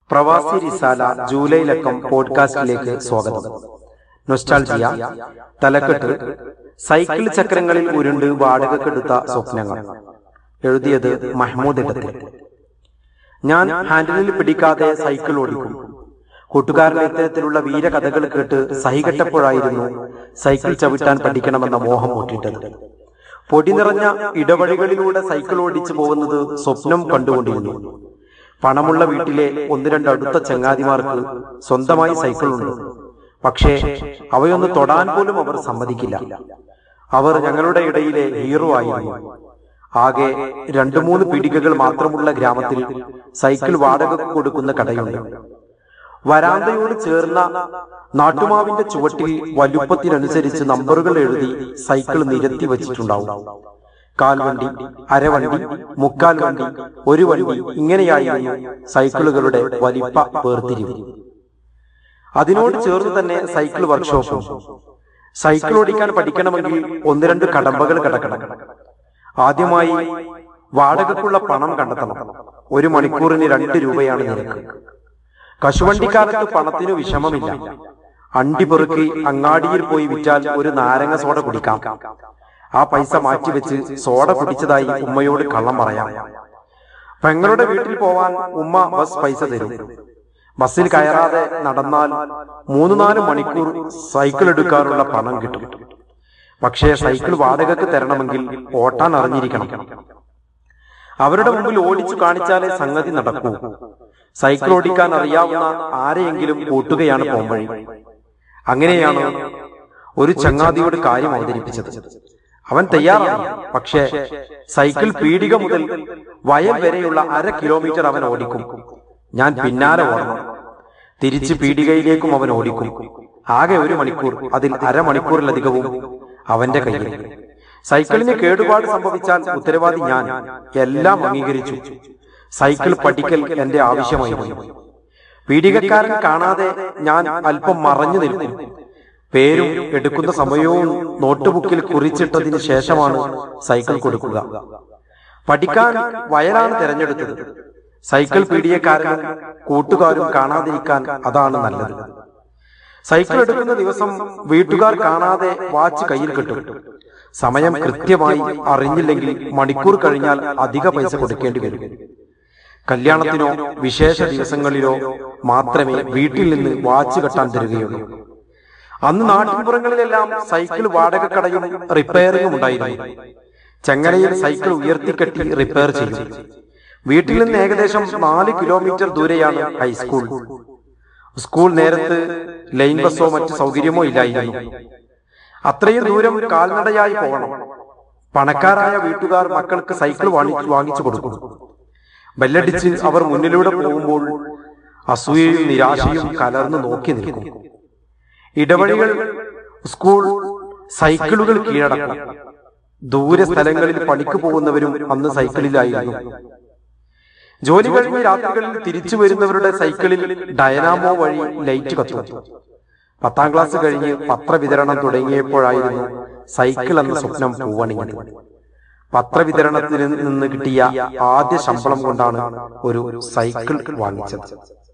പ്രവാസി റിസാല ജൂലൈ ലക്കം പോഡ്കാസ്റ്റിലേക്ക് സ്വാഗതം നൊസ്റ്റാൾജിയ തലക്കെട്ട് സൈക്കിൾ ചക്രങ്ങളിൽ ഉരുണ്ട് വാടകക്കെടുത്ത സ്വപ്നങ്ങൾ എഴുതിയത് മഹ്മൂദ് ഇടത്തിൽ ഞാൻ ഹാൻഡിലിൽ പിടിക്കാതെ സൈക്കിൾ ഓടിക്കും കൂട്ടുകാരൻ ഇത്തരത്തിലുള്ള വീരകഥകൾ കേട്ട് സഹികെട്ടപ്പോഴായിരുന്നു സൈക്കിൾ ചവിട്ടാൻ പഠിക്കണമെന്ന മോഹം മൂട്ടിട്ടത് പൊടി നിറഞ്ഞ ഇടവഴികളിലൂടെ സൈക്കിൾ ഓടിച്ചു പോകുന്നത് സ്വപ്നം കണ്ടുകൊണ്ടിരുന്നു പണമുള്ള വീട്ടിലെ ഒന്ന് രണ്ട് അടുത്ത ചങ്ങാതിമാർക്ക് സ്വന്തമായി സൈക്കിളുണ്ട് പക്ഷേ അവയൊന്ന് തൊടാൻ പോലും അവർ സമ്മതിക്കില്ല അവർ ഞങ്ങളുടെ ഇടയിലെ ഹീറോ ആയിരുന്നു ആകെ രണ്ടു മൂന്ന് പീടികകൾ മാത്രമുള്ള ഗ്രാമത്തിൽ സൈക്കിൾ വാടക കൊടുക്കുന്ന കടയുണ്ട് വരാന്തയോട് ചേർന്ന നാട്ടുമാവിന്റെ ചുവട്ടിൽ വലുപ്പത്തിനനുസരിച്ച് നമ്പറുകൾ എഴുതി സൈക്കിൾ നിരത്തി വെച്ചിട്ടുണ്ടാവും കാൽവണ്ടി അരവണ്ടി മുക്കാൽ വണ്ടി ഒരു വണ്ടി ഇങ്ങനെയായിരുന്നു സൈക്കിളുകളുടെ വലിപ്പ വേർതിരിവ് അതിനോട് ചേർന്ന് തന്നെ സൈക്കിൾ വർക്ക്ഷോപ്പും സൈക്കിൾ ഓടിക്കാൻ പഠിക്കണമെങ്കിൽ ഒന്ന് രണ്ട് കടമ്പകൾ കിടക്കണം ആദ്യമായി വാടകക്കുള്ള പണം കണ്ടെത്തണം ഒരു മണിക്കൂറിന് രണ്ട് രൂപയാണ് നിരക്ക് കശുവണ്ടിക്കാലത്ത് പണത്തിനു വിഷമമില്ല അണ്ടി പെറുക്കി അങ്ങാടിയിൽ പോയി വിറ്റാൽ ഒരു നാരങ്ങ സോഡ കുടിക്കാം ആ പൈസ മാറ്റിവെച്ച് സോഡ കുടിച്ചതായി ഉമ്മയോട് കള്ളം പറയാം പെങ്ങളുടെ വീട്ടിൽ പോവാൻ ഉമ്മ ബസ് പൈസ തരും ബസ്സിൽ കയറാതെ നടന്നാൽ മൂന്ന് നാല് മണിക്കൂർ സൈക്കിൾ എടുക്കാനുള്ള പണം കിട്ടും പക്ഷേ സൈക്കിൾ വാടകയ്ക്ക് തരണമെങ്കിൽ ഓട്ടാൻ അറിഞ്ഞിരിക്കണം അവരുടെ മുമ്പിൽ ഓടിച്ചു കാണിച്ചാലേ സംഗതി നടക്കൂ സൈക്കിൾ ഓടിക്കാൻ അറിയാവുന്ന ആരെയെങ്കിലും കൂട്ടുകയാണ് പോംവഴി അങ്ങനെയാണ് ഒരു ചങ്ങാതിയോട് കാര്യം അവതരിപ്പിച്ചത് അവൻ തയ്യാറാണ് പക്ഷേ സൈക്കിൾ പീടിക മുതൽ വയൽ വരെയുള്ള അര കിലോമീറ്റർ അവൻ ഓടിക്കും ഞാൻ പിന്നാലെ ഓടണം തിരിച്ച് പീടികയിലേക്കും അവൻ ഓടിക്കും ആകെ ഒരു മണിക്കൂർ അതിൽ അരമണിക്കൂറിലധികവും അവന്റെ കയ്യിൽ സൈക്കിളിന് കേടുപാട് സംഭവിച്ചാൽ ഉത്തരവാദി ഞാൻ എല്ലാം അംഗീകരിച്ചു സൈക്കിൾ പഠിക്കൽ എന്റെ ആവശ്യമായിരുന്നു പീഡികക്കാരൻ കാണാതെ ഞാൻ അല്പം മറഞ്ഞു നിൽക്കും പേരും എടുക്കുന്ന സമയവും നോട്ട്ബുക്കിൽ കുറിച്ചിട്ടതിന് ശേഷമാണ് സൈക്കിൾ കൊടുക്കുക പഠിക്കാൻ വയലാണ് തിരഞ്ഞെടുത്തത് സൈക്കിൾ പീഡിയക്കാരനും കൂട്ടുകാരും കാണാതിരിക്കാൻ അതാണ് നല്ലത് സൈക്കിൾ എടുക്കുന്ന ദിവസം വീട്ടുകാർ കാണാതെ വാച്ച് കയ്യിൽ കിട്ടും സമയം കൃത്യമായി അറിഞ്ഞില്ലെങ്കിൽ മണിക്കൂർ കഴിഞ്ഞാൽ അധിക പൈസ കൊടുക്കേണ്ടി വരും കല്യാണത്തിനോ വിശേഷ ദിവസങ്ങളിലോ മാത്രമേ വീട്ടിൽ നിന്ന് വാച്ച് കെട്ടാൻ തരികയുള്ളൂ അന്ന് നാട്ടിൻപുറങ്ങളിലെല്ലാം സൈക്കിൾ വാടകക്കടയും റിപ്പയറിംഗും ഉണ്ടായിരുന്നു ചെങ്ങലയിൽ സൈക്കിൾ ഉയർത്തിക്കെട്ടി റിപ്പയർ ചെയ്യും വീട്ടിൽ നിന്ന് ഏകദേശം നാല് കിലോമീറ്റർ ദൂരെയാണ് ഹൈസ്കൂൾ സ്കൂൾ നേരത്ത് ലൈൻ ബസ്സോ മറ്റ് സൗകര്യമോ ഇല്ലായിരുന്നു അത്രയും ദൂരം കാൽനടയായി പോകണം പണക്കാരായ വീട്ടുകാർ മക്കൾക്ക് സൈക്കിൾ വാങ്ങിച്ചു വാങ്ങിച്ചു കൊടുക്കും ബെല്ലടിച്ച് അവർ മുന്നിലൂടെ പോകുമ്പോൾ അസൂയയും നിരാശയും കലർന്നു നോക്കി നിൽക്കും ഇടവഴികൾ സ്കൂൾ സൈക്കിളുകൾ കീഴടക്കും ദൂര സ്ഥലങ്ങളിൽ പണിക്ക് പോകുന്നവരും അന്ന് സൈക്കിളിലായിരുന്നു ജോലി കഴിഞ്ഞ് രാത്രികളിൽ തിരിച്ചു വരുന്നവരുടെ സൈക്കിളിൽ ഡയനാമോ വഴി ലൈറ്റ് കത്തും പത്താം ക്ലാസ് കഴിഞ്ഞ് പത്രവിതരണം തുടങ്ങിയപ്പോഴായിരുന്നു സൈക്കിൾ എന്ന സ്വപ്നം പൂവണിഞ്ഞത് പത്രവിതരണത്തിൽ നിന്ന് കിട്ടിയ ആദ്യ ശമ്പളം കൊണ്ടാണ് ഒരു സൈക്കിൾ വാങ്ങിച്ചത്